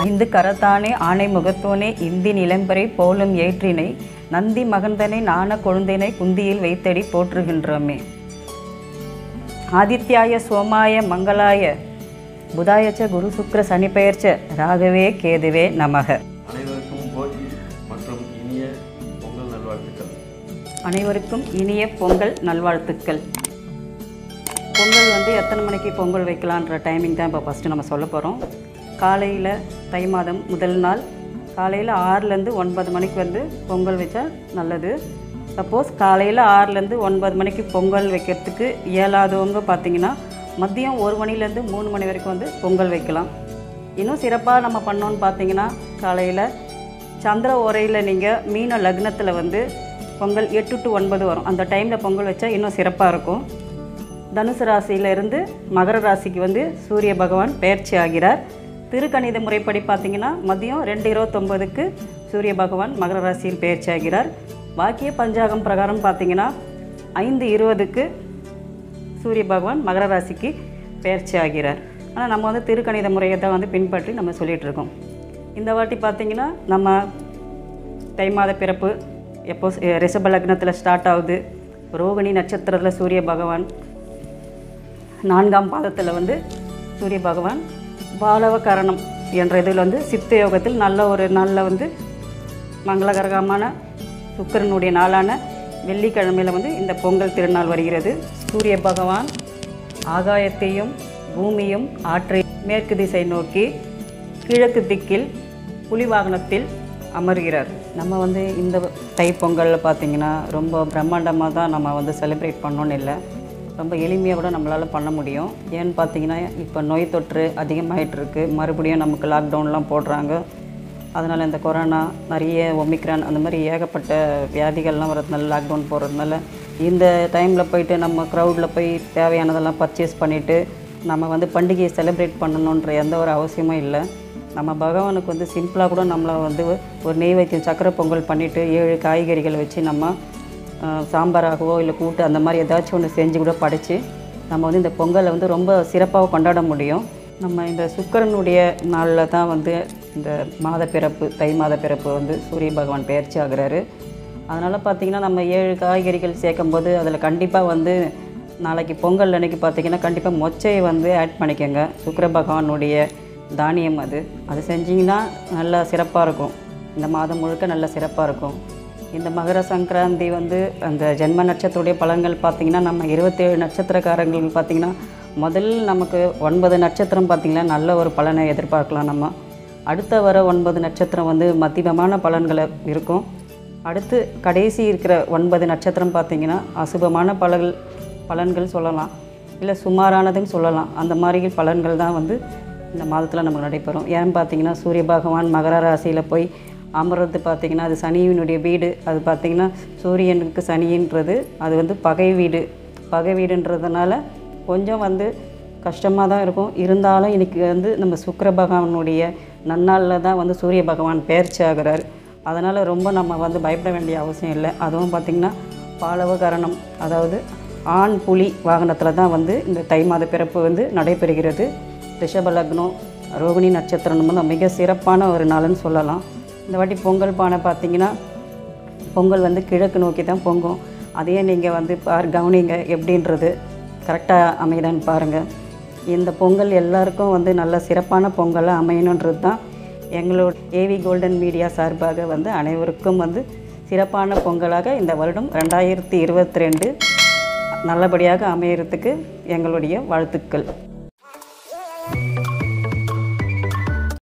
ஐந்து கரத்தானே ஆணை முகத்தோனே இந்தி நிலம்பரை போலும் ஏற்றினை நந்தி மகந்தனை நாண கொழுந்தினை குந்தியில் வைத்தடி போற்றுகின்றோமே ஆதித்யாய சோமாய மங்களாய புதாயச்ச குரு சுக்ர சனி பெயர்ச்ச ராகவே கேதுவே நமக அனைவருக்கும் போகி மற்றும் இனிய பொங்கல் நல்வாழ்த்துக்கள் அனைவருக்கும் இனிய பொங்கல் நல்வாழ்த்துக்கள் பொங்கல் வந்து எத்தனை மணிக்கு பொங்கல் வைக்கலான்ற டைமிங் தான் இப்போ ஃபஸ்ட்டு நம்ம சொல்ல போகிறோம் காலையில் தை மாதம் முதல் நாள் காலையில் ஆறுலேருந்து ஒன்பது மணிக்கு வந்து பொங்கல் வச்சா நல்லது சப்போஸ் காலையில் ஆறுலேருந்து ஒன்பது மணிக்கு பொங்கல் வைக்கிறதுக்கு இயலாதவங்க பார்த்தீங்கன்னா மதியம் ஒரு மணிலேருந்து மூணு மணி வரைக்கும் வந்து பொங்கல் வைக்கலாம் இன்னும் சிறப்பாக நம்ம பண்ணோன்னு பார்த்தீங்கன்னா காலையில் சந்திர ஓரையில் நீங்கள் மீன லக்னத்தில் வந்து பொங்கல் எட்டு டு ஒன்பது வரும் அந்த டைமில் பொங்கல் வச்சா இன்னும் சிறப்பாக இருக்கும் தனுசு ராசியிலிருந்து மகர ராசிக்கு வந்து சூரிய பகவான் பெயர்ச்சி ஆகிறார் திருக்கணித முறைப்படி பார்த்தீங்கன்னா மதியம் ரெண்டு இருபத்தொம்போதுக்கு சூரிய பகவான் மகர ராசியில் பெயர்ச்சி ஆகிறார் வாக்கிய பஞ்சாகம் பிரகாரம் பார்த்தீங்கன்னா ஐந்து இருபதுக்கு சூரிய பகவான் மகர ராசிக்கு பெயர்ச்சி ஆகிறார் ஆனால் நம்ம வந்து திருக்கணித முறையை தான் வந்து பின்பற்றி நம்ம சொல்லிகிட்டு இருக்கோம் இந்த வாட்டி பார்த்தீங்கன்னா நம்ம தை மாத பிறப்பு எப்போ ஸ்- ரிஷப லக்னத்தில் ஸ்டார்ட் ஆகுது ரோகிணி நட்சத்திரத்தில் சூரிய பகவான் நான்காம் பாதத்தில் வந்து சூரிய பகவான் பாலவ கரணம் என்ற இதில் வந்து சித்த யோகத்தில் நல்ல ஒரு நாளில் வந்து மங்களகரகமான சுக்கிரனுடைய நாளான வெள்ளிக்கிழமையில் வந்து இந்த பொங்கல் திருநாள் வருகிறது சூரிய பகவான் ஆகாயத்தையும் பூமியும் ஆற்றை மேற்கு திசை நோக்கி கிழக்கு திக்கில் புலி வாகனத்தில் அமர்கிறார் நம்ம வந்து இந்த தை பொங்கலில் பார்த்தீங்கன்னா ரொம்ப பிரம்மாண்டமாக தான் நம்ம வந்து செலிப்ரேட் பண்ணோன்னு இல்லை ரொம்ப எளிமையாக கூட நம்மளால் பண்ண முடியும் ஏன்னு பார்த்தீங்கன்னா இப்போ நோய் தொற்று அதிகமாகிட்டு இருக்கு மறுபடியும் நமக்கு லாக்டவுன்லாம் போடுறாங்க அதனால் இந்த கொரோனா நிறைய ஒமிக்ரான் அந்த மாதிரி ஏகப்பட்ட வியாதிகள்லாம் வரதுனால லாக்டவுன் போடுறதுனால இந்த டைமில் போயிட்டு நம்ம க்ரௌடில் போய் தேவையானதெல்லாம் பர்ச்சேஸ் பண்ணிவிட்டு நம்ம வந்து பண்டிகையை செலிப்ரேட் பண்ணணுன்ற எந்த ஒரு அவசியமும் இல்லை நம்ம பகவானுக்கு வந்து சிம்பிளாக கூட நம்மளை வந்து ஒரு நெய்வேத்தியம் சக்கரை பொங்கல் பண்ணிவிட்டு ஏழு காய்கறிகள் வச்சு நம்ம அஹ், சாம்பாராகவோ இல்லை கூட்டு அந்த மாதிரி ஏதாச்சும் ஒன்று செஞ்சு கூட படைச்சு நம்ம வந்து இந்த பொங்கலை வந்து ரொம்ப சிறப்பாக கொண்டாட முடியும் நம்ம இந்த சுக்கிரனுடைய நாளில் தான் வந்து இந்த மாத பிறப்பு தை மாத பிறப்பு வந்து சூரிய பகவான் பெயர்ச்சி ஆகுறாரு அதனால் பார்த்திங்கன்னா நம்ம ஏழு காய்கறிகள் சேர்க்கும்போது அதில் கண்டிப்பாக வந்து நாளைக்கு பொங்கல் அன்னைக்கு பார்த்திங்கன்னா கண்டிப்பாக மொச்சையை வந்து ஆட் பண்ணிக்கோங்க சுக்கிர பகவானுடைய தானியம் அது அது செஞ்சிங்கன்னா நல்லா சிறப்பாக இருக்கும் இந்த மாதம் முழுக்க நல்லா சிறப்பாக இருக்கும் இந்த மகர சங்கராந்தி வந்து அந்த ஜென்ம நட்சத்திரத்துடைய பலன்கள் பார்த்திங்கன்னா நம்ம இருபத்தேழு நட்சத்திரக்காரங்களுக்கு பார்த்திங்கன்னா முதல் நமக்கு ஒன்பது நட்சத்திரம் பார்த்திங்கன்னா நல்ல ஒரு பலனை எதிர்பார்க்கலாம் நம்ம அடுத்த வர ஒன்பது நட்சத்திரம் வந்து மத்தியமமான பலன்களை இருக்கும் அடுத்து கடைசி இருக்கிற ஒன்பது நட்சத்திரம் பார்த்திங்கன்னா அசுபமான பலன்கள் பலன்கள் சொல்லலாம் இல்லை சுமாரானதுன்னு சொல்லலாம் அந்த மாதிரி பலன்கள் தான் வந்து இந்த மாதத்தில் நமக்கு நடைபெறும் ஏன்னு பார்த்தீங்கன்னா சூரிய பகவான் மகர ராசியில் போய் அமர்றது பார்த்திங்கன்னா அது சனியினுடைய வீடு அது பார்த்திங்கன்னா சூரியனுக்கு சனின்றது அது வந்து பகை வீடு பகை வீடுன்றதுனால கொஞ்சம் வந்து கஷ்டமாக தான் இருக்கும் இருந்தாலும் இன்னைக்கு வந்து நம்ம சுக்கிர பகவானுடைய நன்னாளில் தான் வந்து சூரிய பகவான் பெயர்ச்சி ஆகிறார் அதனால் ரொம்ப நம்ம வந்து பயப்பட வேண்டிய அவசியம் இல்லை அதுவும் பார்த்திங்கன்னா பாலவ கரணம் அதாவது ஆண் புலி வாகனத்தில் தான் வந்து இந்த தை மாத பிறப்பு வந்து நடைபெறுகிறது ரிஷப லக்னம் ரோகிணி நட்சத்திரம் வந்து மிக சிறப்பான ஒரு நாள்னு சொல்லலாம் இந்த வாட்டி பொங்கல் பானை பார்த்திங்கன்னா பொங்கல் வந்து கிழக்கு நோக்கி தான் பொங்கும் அதையே நீங்கள் வந்து பார் கவனிங்க எப்படின்றது கரெக்டாக அமையுதான்னு பாருங்கள் இந்த பொங்கல் எல்லாருக்கும் வந்து நல்ல சிறப்பான பொங்கலாக அமையணுன்றது தான் எங்களோட ஏவி கோல்டன் மீடியா சார்பாக வந்து அனைவருக்கும் வந்து சிறப்பான பொங்கலாக இந்த வருடம் ரெண்டாயிரத்தி இருபத்தி ரெண்டு நல்லபடியாக அமையறதுக்கு எங்களுடைய வாழ்த்துக்கள்